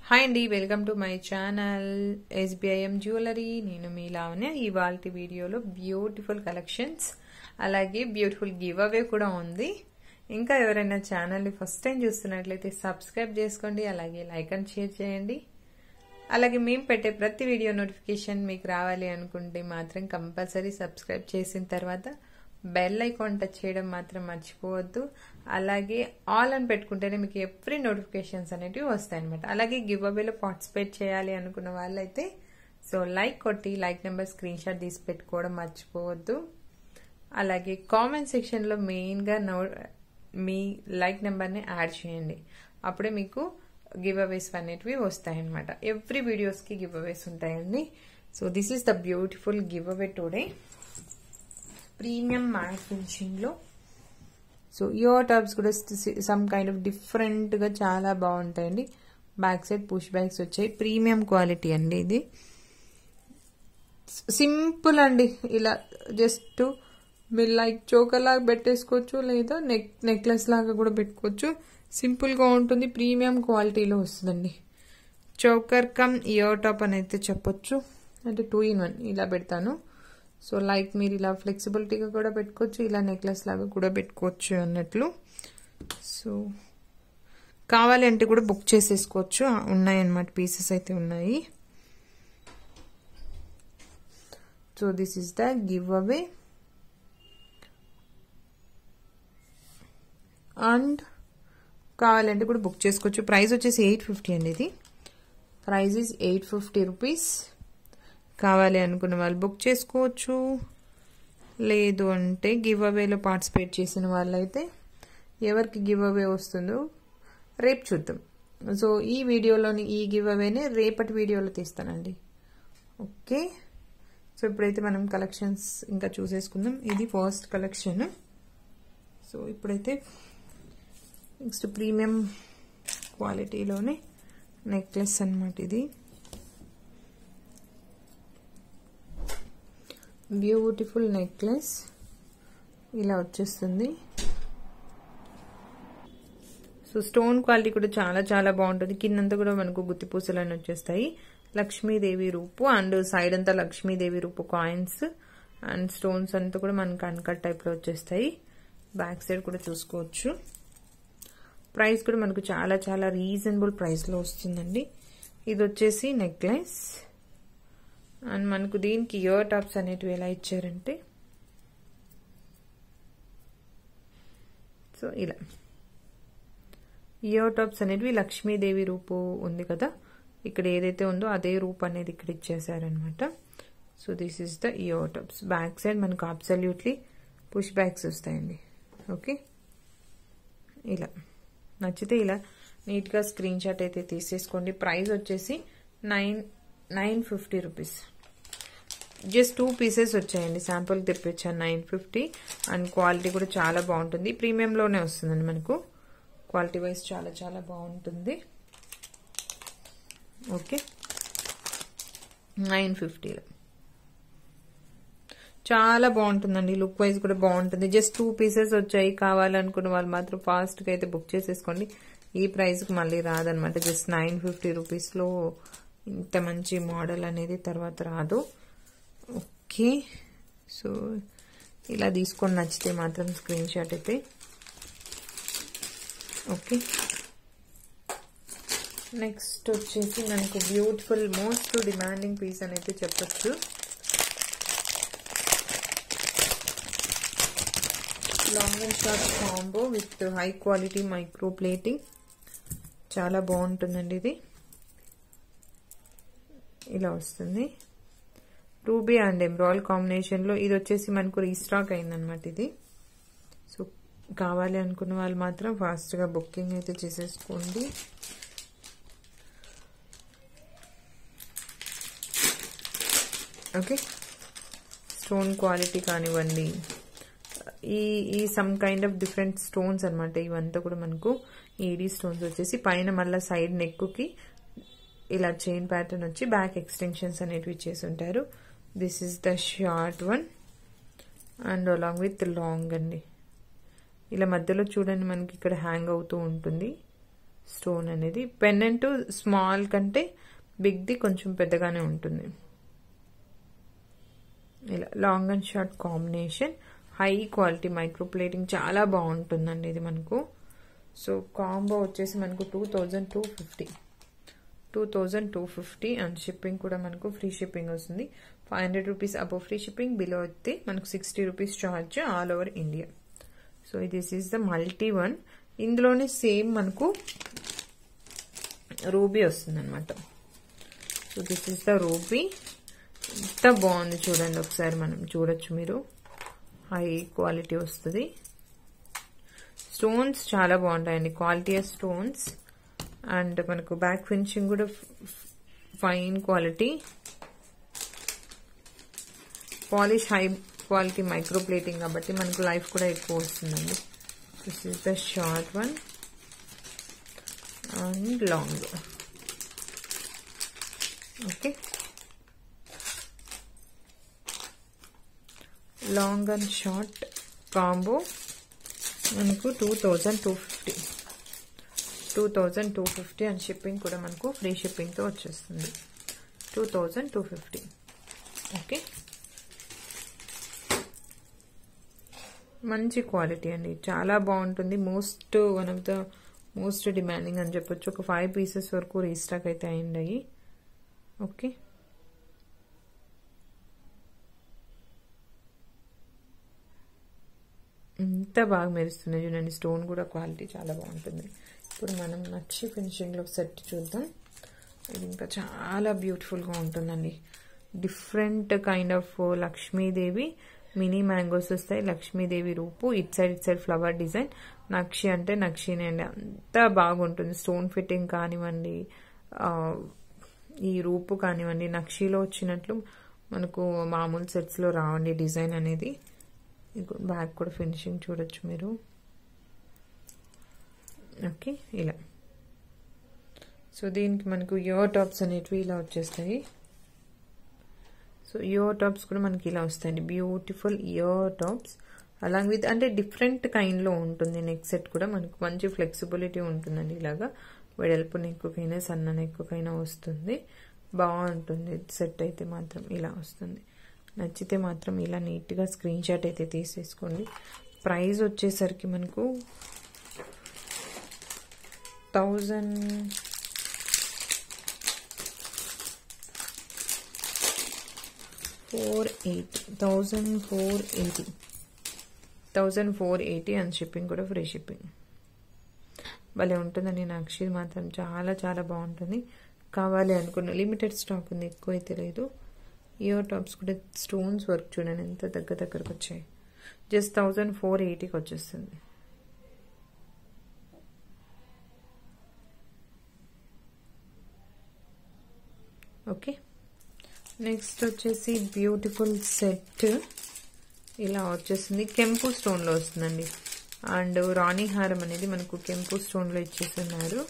hi అండి welcome to my channel SBIM jewellery నేను మీ లావణ్య ఇవాళ వీడియోలో బ్యూటిఫుల్ కలెక్షన్స్ అలాగే బ్యూటిఫుల్ గివ్ అవే కూడా ఉంది ఇంకా ఎవరైనా ఛానల్ని ఫస్ట్ టైం చూస్తున్నట్లయితే సబ్స్క్రైబ్ చేసుకోండి అలాగే లైక్ అండ్ షేర్ చేయండి అలాగే మేము పెట్టే ప్రతి వీడియో నోటిఫికేషన్ మీకు రావాలి అనుకుంటే మాత్రం కంపల్సరీ సబ్స్క్రైబ్ చేసిన తర్వాత బెల్ ఐకాన్ టచ్ చేయడం మాత్రం మర్చిపోవద్దు అలాగే ఆల్ అని పెట్టుకుంటేనే మీకు ఎవ్రీ నోటిఫికేషన్స్ అనేటివి వస్తాయి అనమాట అలాగే గివ్ అవేలో పార్టిసిపేట్ చేయాలి అనుకున్న వాళ్ళైతే సో లైక్ కొట్టి లైక్ నెంబర్ స్క్రీన్ షాట్ తీసి పెట్టుకోవడం మర్చిపోవద్దు అలాగే కామెంట్ సెక్షన్లో మెయిన్గా నో మీ లైక్ నెంబర్ని యాడ్ చేయండి అప్పుడే మీకు గివ్ అవేస్ అనేటివి వస్తాయన్నమాట ఎవ్రీ వీడియోస్కి గివ్ అవేస్ ఉంటాయండి so this is the beautiful giveaway today premium matte ఫినిషింగ్లో సో ఇయర్ టాప్స్ కూడా సమ్ కైండ్ ఆఫ్ డిఫరెంట్గా చాలా బాగుంటాయండి బ్యాక్ సైడ్ పుష్ బ్యాగ్స్ వచ్చాయి ప్రీమియం క్వాలిటీ అండి ఇది సింపుల్ అండి ఇలా జస్ట్ మీరు లైక్ చోకర్ లాగా పెట్టేసుకోవచ్చు లేదా నెక్ నెక్లెస్ లాగా కూడా పెట్టుకోవచ్చు సింపుల్గా ఉంటుంది ప్రీమియం క్వాలిటీలో వస్తుందండి చోకర్ కమ్ ఇయర్ టాప్ అని అయితే చెప్పొచ్చు అంటే టూ ఇన్ వన్ ఇలా పెడతాను సో లైక్ మీరు ఇలా ఫ్లెక్సిబిలిటీగా కూడా పెట్టుకోవచ్చు ఇలా నెక్లెస్ లాగా కూడా పెట్టుకోవచ్చు అన్నట్లు సో కావాలి అంటే కూడా బుక్ చేసేసుకోవచ్చు ఉన్నాయన్నమాట పీసెస్ అయితే ఉన్నాయి so this is the giveaway and కావాలంటే కూడా బుక్ చేసుకోవచ్చు ప్రైస్ వచ్చేసి ఎయిట్ ఫిఫ్టీ అండి ఇది price is eight fifty rupees కావాలి అనుకున్న వాళ్ళు బుక్ చేసుకోవచ్చు లేదు అంటే గివ్ అవేలో పార్టిసిపేట్ చేసిన వాళ్ళైతే ఎవరికి గివ్ అవే వస్తుందో రేపు చూద్దాం సో ఈ వీడియోలోని ఈ గివ్ అవేనే రేపటి వీడియోలో తీస్తానండి ఓకే సో ఇప్పుడైతే మనం కలెక్షన్స్ ఇంకా చూసేసుకుందాం ఇది ఫస్ట్ కలెక్షన్ సో ఇప్పుడైతే నెక్స్ట్ ప్రీమియం క్వాలిటీలోనే నెక్లెస్ అనమాట ఇది బ్యూటిఫుల్ నెక్లెస్ ఇలా వచ్చేస్తుంది సో స్టోన్ క్వాలిటీ కూడా చాలా చాలా బాగుంటుంది కిందంతా కూడా మనకు గుత్తి పూసలు అని వచ్చేస్తాయి లక్ష్మీదేవి రూపు అండ్ సైడ్ అంతా లక్ష్మీదేవి రూపు కాయిన్స్ అండ్ స్టోన్స్ అంతా కూడా మనకు అన్కట్ టైప్లో వచ్చేస్తాయి బ్యాక్ సైడ్ కూడా చూసుకోవచ్చు ప్రైస్ కూడా మనకు చాలా చాలా రీజనబుల్ ప్రైస్లో వస్తుందండి ఇది వచ్చేసి నెక్లెస్ అండ్ మనకు దీనికి ఇయర్ టాప్స్ అనేటివి ఎలా ఇచ్చారంటే సో ఇలా ఇయర్ టాప్స్ అనేటివి లక్ష్మీదేవి రూపు ఉంది కదా ఇక్కడ ఏదైతే ఉందో అదే రూప్ అనేది ఇక్కడ ఇచ్చేసారనమాట so this is the ear tops back side మనకు అబ్సల్యూట్లీ పుష్ బ్యాగ్స్ వస్తాయండి ఓకే ఇలా నచ్చితే ఇలా నీట్గా స్క్రీన్ షాట్ అయితే తీసేసుకోండి ప్రైస్ వచ్చేసి nine nine fifty rupees just two pieces వచ్చాయండి శాంపుల్ తెప్పించాను నైన్ ఫిఫ్టీ అండ్ క్వాలిటీ కూడా చాలా బాగుంటుంది ప్రీమియంలోనే వస్తుందండి మనకు క్వాలిటీ వైజ్ చాలా చాలా బాగుంటుంది ఓకే నైన్ ఫిఫ్టీలో చాలా బాగుంటుందండి లుక్ వైజ్ కూడా బాగుంటుంది జస్ట్ టూ పీసెస్ వచ్చాయి కావాలనుకున్న వాళ్ళు మాత్రం ఫాస్ట్గా అయితే బుక్ చేసేసుకోండి ఈ ప్రైస్కి మళ్ళీ రాదనమాట జస్ట్ నైన్ ఫిఫ్టీ రూపీస్లో ఇంత మంచి మోడల్ అనేది తర్వాత రాదు ఓకే సో ఇలా తీసుకొని నచ్చితే మాత్రం స్క్రీన్ షాట్ అయితే ఓకే నెక్స్ట్ వచ్చేసి మనకు బ్యూటిఫుల్ మోస్ట్ డిమాండింగ్ పీస్ అని అయితే చెప్పచ్చు long and short combo with high quality micro plating చాలా బాగుంటుందండి ఇది ఇలా వస్తుంది రూబీ అండ్ ఎమ్రాల్ కాంబినేషన్లో ఇది వచ్చేసి మనకు రీస్టాక్ అయిందనమాట ఇది సో కావాలి అనుకున్న వాళ్ళు మాత్రం ఫాస్ట్గా బుకింగ్ అయితే చేసేసుకోండి ఓకే స్టోన్ క్వాలిటీ కానివ్వండి ఈ ఈ some kind of different stones అనమాట ఇవంతా కూడా మనకు ఈడీ స్టోన్స్ వచ్చేసి పైన మళ్ళీ సైడ్ నెక్కి ఇలా చైన్ ప్యాటర్న్ వచ్చి బ్యాక్ ఎక్స్టెన్షన్స్ అనేటివి ఇచ్చేసి ఉంటారు this is the short one and along with long అండి ఇలా మధ్యలో చూడండి మనకి ఇక్కడ హ్యాంగ్ అవుతూ ఉంటుంది స్టోన్ అనేది పెన్నెంట్ స్మాల్ కంటే బిగ్ది కొంచెం పెద్దగానే ఉంటుంది ఇలా long and short combination high quality micro plating చాలా బాగుంటుందండి ఇది మనకు సో కాంబో వచ్చేసి మనకు two thousand two fifty two thousand two fifty and shipping కూడా మనకు ఫ్రీ షిప్పింగ్ వస్తుంది five hundred rupees above free shipping below అయితే మనకు sixty rupees charge all over India so this is the multi one ఇందులోనే same మనకు ruby వస్తుంది అనమాట so this is the ruby ఎంత బాగుంది చూడండి ఒకసారి మనం చూడొచ్చు మీరు హై క్వాలిటీ వస్తుంది స్టోన్స్ చాలా బాగుంటాయండి క్వాలిటీ ఆఫ్ స్టోన్స్ అండ్ మనకు బ్యాక్ ఫినిషింగ్ కూడా fine quality polish high quality micro plating కాబట్టి మనకు లైఫ్ కూడా ఎక్కువ వస్తుందండి this is the short one and long okay long and short combo మనకు two thousand two fifty two thousand two fifty and shipping కూడా మనకు free షిప్పింగ్తో వచ్చేస్తుంది two thousand two fifty okay మంచి క్వాలిటీ అండి చాలా బాగుంటుంది most one of the most demanding అని చెప్పొచ్చు ఒక ఫైవ్ పీసెస్ వరకు రీస్టాక్ అయితే అయింది ఓకే ఎంత బాగా మెరుస్తుంది చూడండి స్టోన్ కూడా క్వాలిటీ చాలా బాగుంటుంది ఇప్పుడు మనం నచ్చి ఫినిషింగ్లో సెట్ చూద్దాం ఇది ఇంకా చాలా బ్యూటిఫుల్గా ఉంటుందండి different kind of Lakshmidevi mini mangoes వస్తాయి లక్ష్మీదేవి రూపు it side it side flower design నక్షి అంటే నక్షినే అండి అంత బాగుంటుంది స్టోన్ ఫిట్టింగ్ కానివ్వండి ఈ రూపు కానివ్వండి నక్షిలో వచ్చినట్లు మనకు మామూలు సెట్స్లో రావండి డిజైన్ అనేది బ్యాక్ కూడా ఫినిషింగ్ చూడొచ్చు మీరు ఓకే ఇలా సో దీనికి మనకు ఇయర్ టాప్స్ అనేటివి ఇలా వచ్చేస్తాయి సో ఇయర్ టాప్స్ కూడా మనకి ఇలా వస్తాయండి beautiful ear tops along with అంటే డిఫరెంట్ కైండ్లో ఉంటుంది నెక్ సెట్ కూడా మనకు మంచి ఫ్లెక్సిబిలిటీ ఉంటుందండి ఇలాగా వెడల్పు నెక్కుకైనా సన్న నెక్కుకైనా వస్తుంది బాగుంటుంది సెట్ అయితే మాత్రం ఇలా వస్తుంది నచ్చితే మాత్రం ఇలా నీట్గా స్క్రీన్ షాట్ అయితే తీసేసుకోండి ప్రైస్ వచ్చేసరికి మనకు thousand four eighty thousand four eighty thousand four eighty and shipping కూడా ఫ్రీ షిప్పింగ్ భలే ఉంటుందండి నక్షి మాత్రం చాలా చాలా బాగుంటుంది కావాలి అనుకున్న లిమిటెడ్ స్టాక్ ఉంది ఎక్కువ అయితే లేదు ఇయర్ టాప్స్ కూడా స్టోన్స్ వర్క్ చూడండి ఎంత దగ్గర దగ్గరకు వచ్చాయి జస్ట్ థౌజండ్ ఫోర్ ఎయిటీకి వచ్చేస్తుంది ఓకే నెక్స్ట్ వచ్చేసి బ్యూటిఫుల్ సెట్ ఇలా వచ్చేసింది కెంపు స్టోన్లో వస్తుందండి అండ్ రాణి హారం అనేది మనకు కెంపు స్టోన్లో ఇచ్చేస్తున్నారు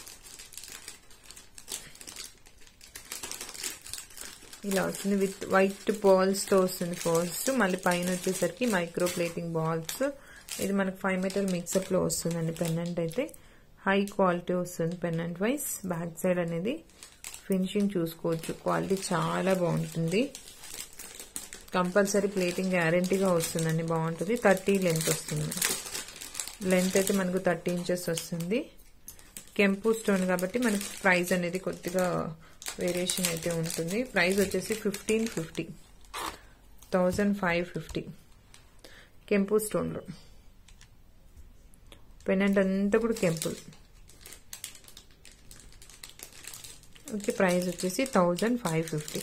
ఇలా వస్తుంది విత్ వైట్ బాల్స్తో వస్తుంది ఫస్ట్ మళ్ళీ పైన వచ్చేసరికి మైక్రో ప్లేటింగ్ బాల్స్ ఇది మనకు ఫైవ్ మీటర్ మిక్సప్లో వస్తుందండి పెన్నెంట్ అయితే హై క్వాలిటీ వస్తుంది పెన్నెంట్ వైజ్ బ్యాక్ సైడ్ అనేది ఫినిషింగ్ చూసుకోవచ్చు క్వాలిటీ చాలా బాగుంటుంది కంపల్సరీ ప్లేటింగ్ గ్యారంటీగా వస్తుందండి బాగుంటుంది థర్టీ లెంత్ వస్తుంది లెంత్ అయితే మనకు థర్టీ ఇంచెస్ వస్తుంది కెంపు స్టోన్ కాబట్టి మనకి ప్రైస్ అనేది కొద్దిగా వేరియేషన్ అయితే ఉంటుంది ప్రైస్ వచ్చేసి fifteen fifty thousand five fifty కెంపు స్టోన్లో పెనెంట్ అంతా కూడా కెంపుల్ ఓకే ప్రైస్ వచ్చేసి thousand five fifty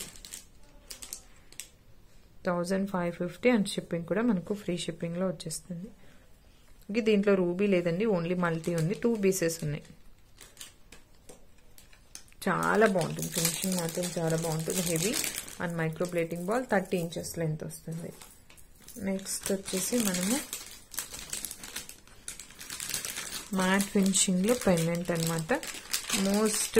thousand five fifty and shipping కూడా మనకు ఫ్రీ షిప్పింగ్లో వచ్చేస్తుంది ఓకే దీంట్లో రూబీ లేదండి ఓన్లీ మల్టీ ఉంది టూ పీసెస్ ఉన్నాయి చాలా బాగుంటుంది ఫినిషింగ్ మాత్రం చాలా బాగుంటుంది heavy and micro plating ball thirty inches length వస్తుంది నెక్స్ట్ వచ్చేసి మనము మ్యాట్ ఫినిషింగ్లో పెండెంట్ అనమాట మోస్ట్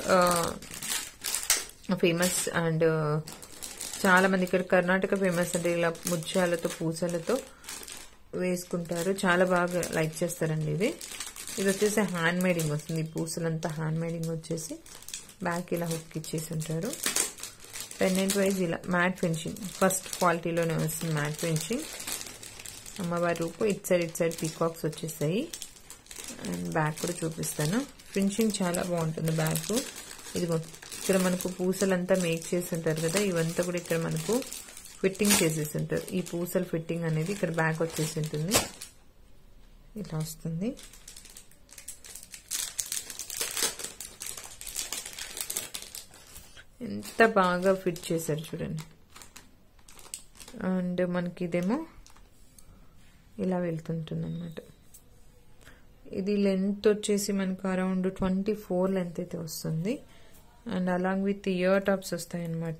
ఫేమస్ అండ్ చాలా మంది ఇక్కడ కర్ణాటక ఫేమస్ అంటే ఇలా ముత్యాలతో పూసలతో వేసుకుంటారు చాలా బాగా లైక్ చేస్తారండి ఇది ఇది వచ్చేసి హ్యాండ్ మేడింగ్ వస్తుంది ఈ పూసలంతా హ్యాండ్ మేడింగ్ వచ్చేసి బ్యాక్ ఇలా హుక్ ఇచ్చేసి ఉంటారు పెండెంట్ వైజ్ ఇలా మ్యాట్ ఫినిషింగ్ ఫస్ట్ క్వాలిటీలోనే వస్తుంది మ్యాట్ ఫినిషింగ్ అమ్మవారి రూపు it side it side peacocks వచ్చేసాయి అండ్ బ్యాక్ కూడా చూపిస్తాను ఫినిషింగ్ చాలా బాగుంటుంది బ్యాక్ ఇదిగో ఇక్కడ మనకు పూసలంతా మేక్ చేసి ఉంటారు కదా ఇవంతా కూడా ఇక్కడ మనకు ఫిట్టింగ్ చేసేసి ఉంటారు ఈ పూసల ఫిట్టింగ్ అనేది ఇక్కడ బ్యాక్ వచ్చేసి ఉంటుంది ఇలా వస్తుంది ఎంత బాగా ఫిట్ చేశారు చూడండి అండ్ మనకి ఇదేమో ఇలా వెళ్తుంటుంది అనమాట ఇది లెంత్ వచ్చేసి మనకు అరౌండ్ ట్వంటీ ఫోర్ లెంత్ అయితే వస్తుంది and along with ear tops వస్తాయన్నమాట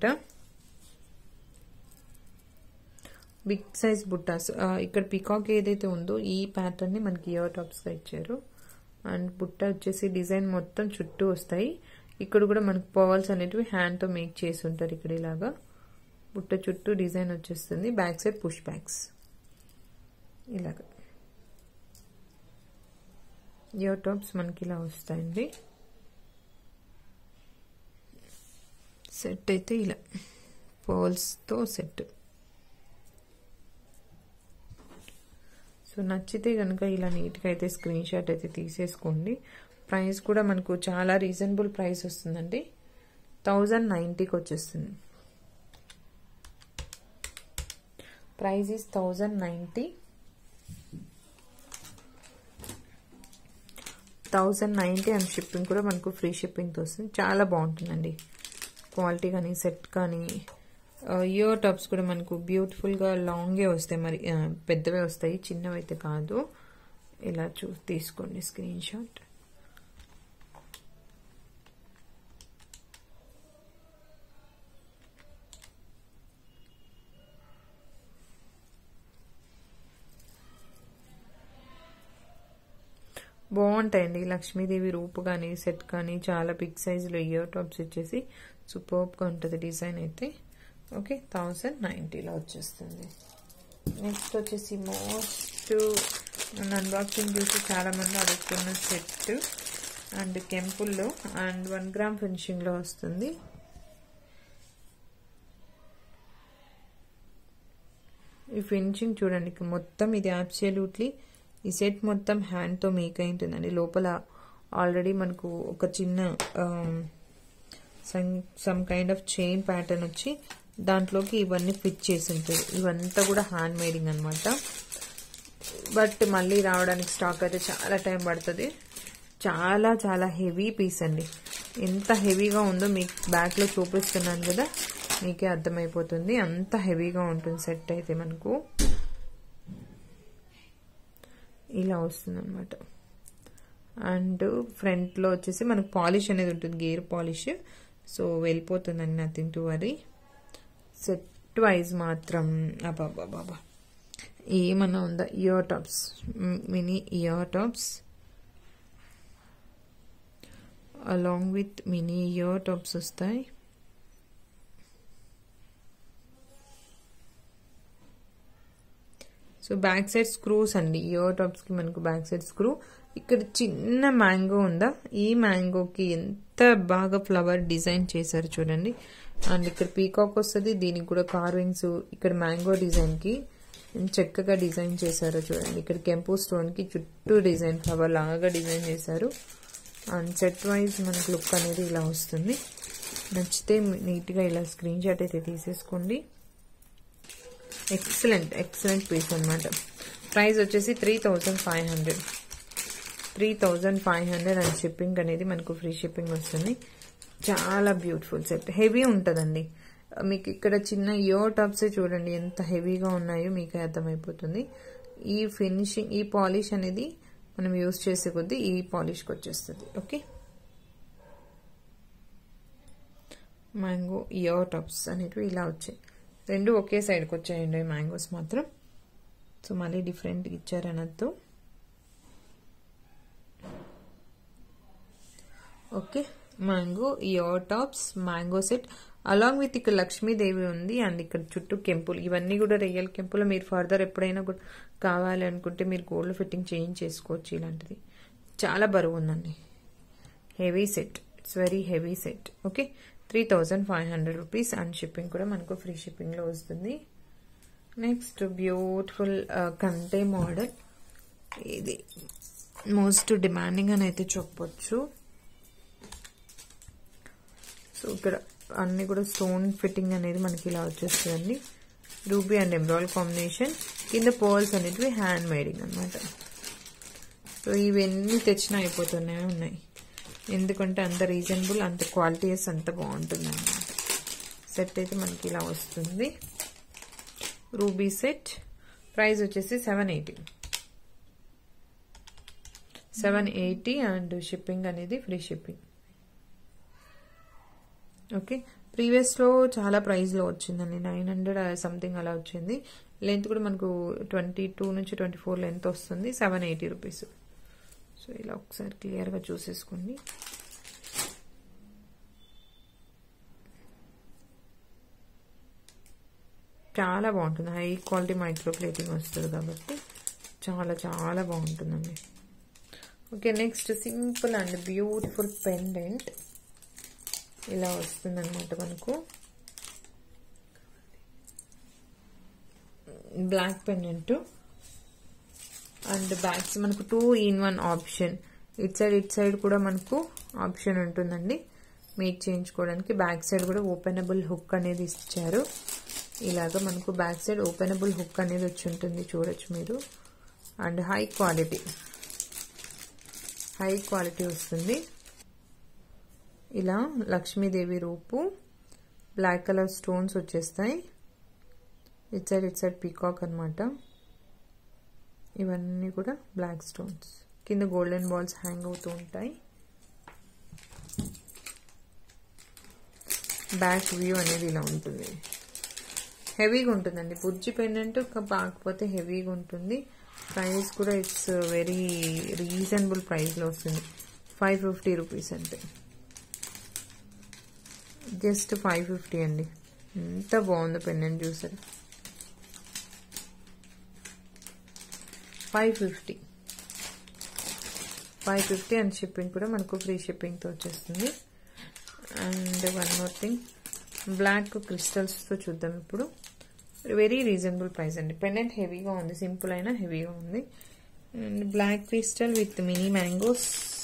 బిగ్ సైజ్ బుట్టాస్ ఇక్కడ పికాక్ ఏదైతే ఉందో ఈ ప్యాటర్న్ ని మనకి ఇయర్ టాప్స్ గా ఇచ్చారు అండ్ బుట్ట వచ్చేసి డిజైన్ మొత్తం చుట్టూ వస్తాయి ఇక్కడ కూడా మనకు పర్ల్స్ అనేటివి హ్యాండ్ తో మేక్ చేసి ఉంటారు ఇక్కడ ఇలాగా బుట్ట చుట్టూ డిజైన్ వచ్చేస్తుంది బ్యాక్ సైడ్ పుష్ బ్యాక్స్ ఇలాగా ఇయర్ టాప్స్ మనకి ఇలా వస్తాయండి సెట్ అయితే ఇలా పర్ల్స్తో సెట్ సో నచ్చితే కనుక ఇలా నీట్గా అయితే స్క్రీన్ షాట్ అయితే తీసేసుకోండి ప్రైస్ కూడా మనకు చాలా రీజనబుల్ ప్రైస్ వస్తుందండి థౌజండ్ నైంటీకి వచ్చేస్తుంది price is thousand ninety thousand ninety and shipping కూడా మనకు ఫ్రీ షిప్పింగ్తో వస్తుంది చాలా బాగుంటుందండి క్వాలిటీ కానీ సెట్ కానీ ఇయర్ టాప్స్ కూడా మనకు బ్యూటిఫుల్గా లాంగే వస్తాయి మరి పెద్దవే వస్తాయి చిన్నవి అయితే కాదు ఇలా చూ తీసుకోండి స్క్రీన్ షాట్ బాగుంటాయండి లక్ష్మీదేవి రూపు కానీ సెట్ కానీ చాలా బిగ్ సైజులో ఇయర్ టాప్స్ వచ్చేసి సూపర్గా ఉంటుంది డిజైన్ అయితే ఓకే థౌజండ్ నైంటీలో వచ్చేస్తుంది నెక్స్ట్ వచ్చేసి మోస్ట్ అన్బాక్సింగ్ చూసి చాలామంది అడుగుతున్న సెట్ అండ్ కెంపుల్లో అండ్ వన్ గ్రామ్ ఫినిషింగ్లో వస్తుంది ఈ ఫినిషింగ్ చూడండి మొత్తం ఇది అబ్సల్యూట్లీ ఈ సెట్ మొత్తం హ్యాండ్తో మేక్ అయి ఉంటుందండి లోపల ఆల్రెడీ మనకు ఒక చిన్న some kind of chain pattern వచ్చి దాంట్లోకి ఇవన్నీ ఫిట్ చేసి ఉంటుంది ఇవంతా కూడా హ్యాండ్ మేడింగ్ అనమాట బట్ మళ్ళీ రావడానికి స్టాక్ అయితే చాలా టైం పడుతుంది చాలా చాలా హెవీ పీస్ అండి ఎంత హెవీగా ఉందో మీకు బ్యాక్లో చూపిస్తున్నాను కదా మీకే అర్థమైపోతుంది అంత హెవీగా ఉంటుంది సెట్ అయితే మనకు ఇలా వస్తుంది అనమాట అండ్ ఫ్రంట్లో వచ్చేసి మనకు పాలిష్ అనేది ఉంటుంది గేర్ పాలిష్ సో వెళ్ళిపోతుందండి nothing to worry set wise మాత్రం అబాబా బాబా ఏమన్నా ఉందా ear tops mini ear tops along with mini ear tops వస్తాయి సో బ్యాక్ సైడ్ స్క్రూస్ అండి ఇయర్ టాప్స్కి మనకు బ్యాక్ సైడ్ స్క్రూ ఇక్కడ చిన్న మ్యాంగో ఉందా ఈ మ్యాంగోకి ఎంత బాగా ఫ్లవర్ డిజైన్ చేశారు చూడండి అండ్ ఇక్కడ పీకాక్ వస్తుంది దీనికి కూడా కార్వింగ్స్ ఇక్కడ మ్యాంగో డిజైన్కి చక్కగా డిజైన్ చేశారు చూడండి ఇక్కడ కెంపు స్టోన్కి చుట్టూ డిజైన్ ఫ్లవర్ లాగా డిజైన్ చేశారు అండ్ సెట్ వైజ్ మనకు లుక్ అనేది ఇలా వస్తుంది నచ్చితే నీట్గా ఇలా స్క్రీన్ షాట్ అయితే తీసేసుకోండి ఎక్సలెంట్ ఎక్సలెంట్ పీస్ అనమాట ప్రైస్ వచ్చేసి three thousand five hundred three thousand five hundred and shipping అనేది మనకు ఫ్రీ షిప్పింగ్ వస్తుంది చాలా బ్యూటిఫుల్ సెట్ హెవీ ఉంటుందండి మీకు ఇక్కడ చిన్న ఇయర్ టాప్స్ చూడండి ఎంత హెవీగా ఉన్నాయో మీకు అర్థమైపోతుంది ఈ ఫినిషింగ్ ఈ పాలిష్ అనేది మనం యూస్ చేసే కొద్దీ ఈ పాలిష్కి వచ్చేస్తుంది ఓకే మ్యాంగో ఇయర్ టాప్స్ అనేటివి ఇలా వచ్చాయి రెండు ఒకే సైడ్కి వచ్చాయండి మ్యాంగోస్ మాత్రం సో మళ్ళీ డిఫరెంట్ ఇచ్చారనద్దు okay mango ear tops mango set along with ఇక్కడ లక్ష్మీదేవి ఉంది అండ్ ఇక్కడ చుట్టూ కెంపులు ఇవన్నీ కూడా రియల్ కెంపులు మీరు ఫర్దర్ ఎప్పుడైనా కూడా కావాలి అనుకుంటే మీరు గోల్డ్ ఫిట్టింగ్ చేంజ్ చేసుకోవచ్చు ఇలాంటిది చాలా బరువు ఉందండి heavy set it's very heavy set okay three thousand five hundred rupees and shipping కూడా మనకు ఫ్రీ షిప్పింగ్లో వస్తుంది నెక్స్ట్ బ్యూటిఫుల్ కంటే మోడల్ ఇది మోస్ట్ డిమాండింగ్ అని అయితే చెప్పొచ్చు సో ఇక్కడ అన్ని కూడా స్టోన్ ఫిట్టింగ్ అనేది మనకి ఇలా వచ్చేస్తుందండి రూబీ అండ్ ఎంబ్రాయిడ్ కాంబినేషన్ కింద పర్ల్స్ అనేటివి హ్యాండ్ మేడింగ్ అనమాట సో ఇవన్నీ తెచ్చినా అయిపోతూనే ఉన్నాయి ఎందుకంటే అంత రీజనబుల్ అంత క్వాలిటీస్ అంత బాగుంటుంది అనమాట సెట్ అయితే మనకి ఇలా వస్తుంది రూబీ సెట్ ప్రైస్ వచ్చేసి seven eighty seven eighty and shipping అనేది ఫ్రీ షిప్పింగ్ ఓకే ప్రీవియస్లో చాలా ప్రైస్లో వచ్చిందండి నైన్ హండ్రెడ్ సంథింగ్ అలా వచ్చింది లెంత్ కూడా మనకు ట్వంటీ టూ నుంచి ట్వంటీ ఫోర్ లెంత్ వస్తుంది సెవెన్ ఎయిటీ రూపీస్ సో ఇలా ఒకసారి క్లియర్గా చూసేసుకోండి చాలా బాగుంటుంది హై క్వాలిటీ మైక్రో ప్లేటింగ్ వస్తుంది కాబట్టి చాలా చాలా బాగుంటుందండి okay next simple and beautiful pendant ఇలా వస్తుందన్నమాట మనకు బ్లాక్ పెండెంట్ అండ్ బ్యాగ్స్ మనకు two in one option it side it side కూడా మనకు ఆప్షన్ ఉంటుందండి మీట్ చేయించుకోవడానికి బ్యాక్ సైడ్ కూడా ఓపెనబుల్ హుక్ అనేది ఇచ్చారు ఇలాగ మనకు బ్యాక్ సైడ్ ఓపెనబుల్ హుక్ అనేది వచ్చి ఉంటుంది చూడొచ్చు మీరు and high quality high quality వస్తుంది ఇలా లక్ష్మీదేవి రూపు బ్లాక్ కలర్ స్టోన్స్ వచ్చేస్తాయి it side it side peacock అనమాట ఇవన్నీ కూడా బ్లాక్ స్టోన్స్ కింద గోల్డెన్ బాల్స్ హ్యాంగ్ అవుతూ ఉంటాయి బ్యాక్ వ్యూ అనేది ఇలా ఉంటుంది హెవీగా ఉంటుందండి బుజ్జి పెండెంట్ కాకపోతే హెవీగా ఉంటుంది ప్రైస్ కూడా ఇట్స్ వెరీ రీజనబుల్ ప్రైస్లో వస్తుంది ఫైవ్ ఫిఫ్టీ రూపీస్ అంటే జస్ట్ ఫైవ్ ఫిఫ్టీ అండి ఎంత బాగుందో పెండెంట్ చూసారు five fifty five fifty and shipping కూడా మనకు ఫ్రీ షిప్పింగ్తో వచ్చేస్తుంది and one more thing black క్రిస్టల్స్తో చూద్దాం ఇప్పుడు వెరీ రీజనబుల్ ప్రైస్ అండి పెండెంట్ హెవీగా ఉంది సింపుల్ అయినా హెవీగా ఉంది and black crystal with mini mangoes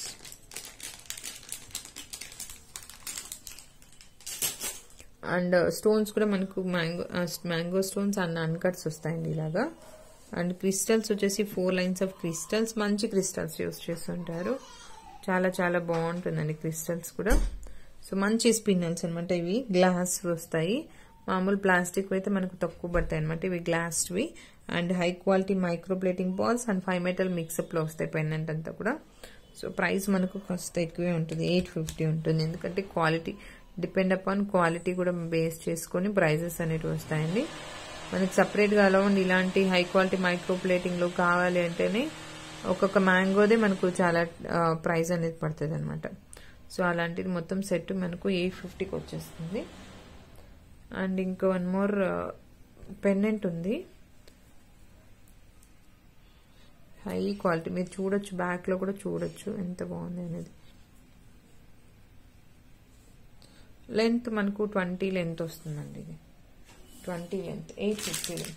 and stones కూడా మనకు mango mango stones and uncuts వస్తాయండి ఇలాగా అండ్ క్రిస్టల్స్ వచ్చేసి ఫోర్ లైన్స్ ఆఫ్ క్రిస్టల్స్ మంచి క్రిస్టల్స్ యూస్ చేస్తుంటారు చాలా చాలా బాగుంటుందండి క్రిస్టల్స్ కూడా సో మంచి స్పిన్నల్స్ అనమాట ఇవి గ్లాస్ వస్తాయి మామూలు ప్లాస్టిక్ అయితే మనకు తక్కువ పడతాయి అనమాట ఇవి గ్లాస్వి and high quality micro plating balls and five metal మిక్సప్లో వస్తాయి పెన్నెంట్ అంతా కూడా సో ప్రైస్ మనకు కాస్త ఎక్కువే ఉంటుంది ఎయిట్ ఫిఫ్టీ ఉంటుంది ఎందుకంటే క్వాలిటీ డిపెండ్ అపాన్ క్వాలిటీ కూడా బేస్ చేసుకొని ప్రైజెస్ అనేవి వస్తాయండి మనకి సపరేట్గా అలౌండ్ ఇలాంటి హై క్వాలిటీ మైక్రో ప్లేటింగ్లో కావాలి అంటేనే ఒక్కొక్క మ్యాంగోదే మనకు చాలా ప్రైస్ అనేది పడుతుంది అనమాట సో అలాంటిది మొత్తం సెట్ మనకు ఎయిట్ ఫిఫ్టీకి వచ్చేస్తుంది అండ్ ఇంకో వన్ మోర్ పెండెంట్ ఉంది హై క్వాలిటీ మీరు చూడొచ్చు బ్యాక్లో కూడా చూడొచ్చు ఎంత బాగుంది అనేది లెంత్ మనకు ట్వంటీ లెంత్ వస్తుందండి ఇది twenty length eight fifty length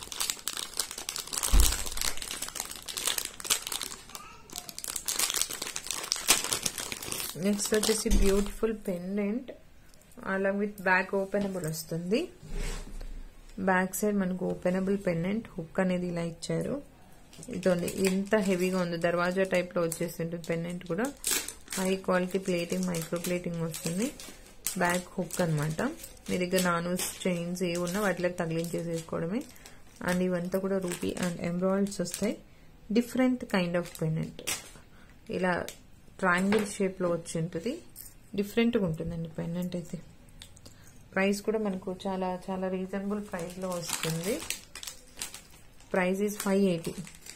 next వచ్చేసి బ్యూటిఫుల్ పెండెంట్ అలా విత్ బ్యాక్ ఓపెనబుల్ వస్తుంది బ్యాక్ సైడ్ మనకు ఓపెనబుల్ పెండెంట్ హుక్ అనేది ఇలా ఇచ్చారు ఇదండి ఎంత హెవీగా ఉంది దర్వాజా టైప్లో వచ్చేసింటుంది పెండెంట్ కూడా high quality plating micro plating వస్తుంది బ్యాక్ హుక్ అనమాట మీ దగ్గర నానూస్ చైన్స్ ఏ ఉన్నా వాటిలోకి తగిలించేసేసుకోవడమే అండ్ ఇవంతా కూడా రూపీ అండ్ ఎంబ్రాయిడ్స్ వస్తాయి డిఫరెంట్ కైండ్ ఆఫ్ పెండెంట్ ఇలా ట్రయాంగిల్ షేప్లో వచ్చి ఉంటుంది డిఫరెంట్గా ఉంటుందండి పెండెంట్ అయితే ప్రైస్ కూడా మనకు చాలా చాలా రీజనబుల్ ప్రైస్లో వస్తుంది price is five eighty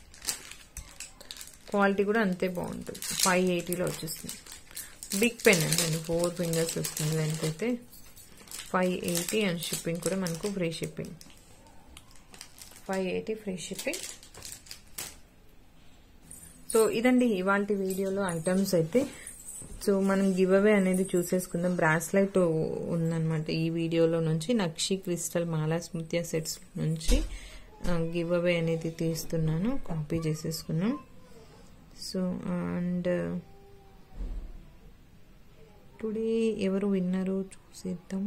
quality కూడా అంతే బాగుంటుంది ఫైవ్ ఎయిటీలో వచ్చేస్తుంది బిగ్ పెన్ అండి ఫోర్ ఫింగర్స్ వస్తుంది లెంత్ అయితే ఫైవ్ ఎయిటీ అండ్ షిప్పింగ్ కూడా మనకు free shipping five eighty free shipping so ఇదండి ఇవాళ వీడియోలో ఐటమ్స్ అయితే సో మనం గివ్ అవే అనేది చూసేసుకుందాం బ్రాస్లైట్ ఉందన్నమాట ఈ వీడియోలో నుంచి నక్షి క్రిస్టల్ మాలా స్మృత్య సెట్స్ నుంచి గివ్ అవే అనేది తీస్తున్నాను కాపీ చేసేసుకున్నాం సో అండ్ టుడే ఎవరు విన్నరు చూసేద్దాం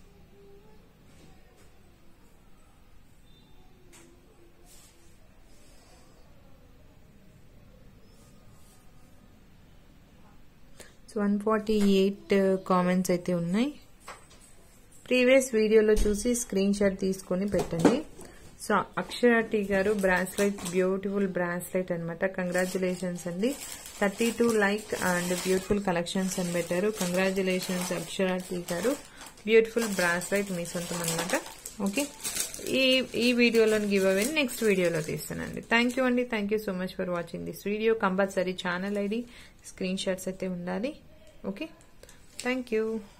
so one forty eight comments అయితే ఉన్నాయి ప్రీవియస్ వీడియోలో చూసి స్క్రీన్ షాట్ తీసుకొని పెట్టండి సో అక్షర టీ గారు బ్రాస్లైట్ బ్యూటిఫుల్ బ్రాస్లైట్ అనమాట కంగ్రాచులేషన్స్ అండి thirty two like and beautiful collections అని పెట్టారు కంగ్రాచులేషన్స్ అక్షర టీ గారు బ్యూటిఫుల్ బ్రాస్లైట్ మీ సొంతం అనమాట ఓకే ఈ ఈ వీడియోలోని గివ్ అవే నెక్స్ట్ వీడియోలో తీస్తానండి థ్యాంక్ యూ అండి thank you so much for watching this video compulsory channel ID screen shots అయితే ఉండాలి ఓకే థ్యాంక్ యూ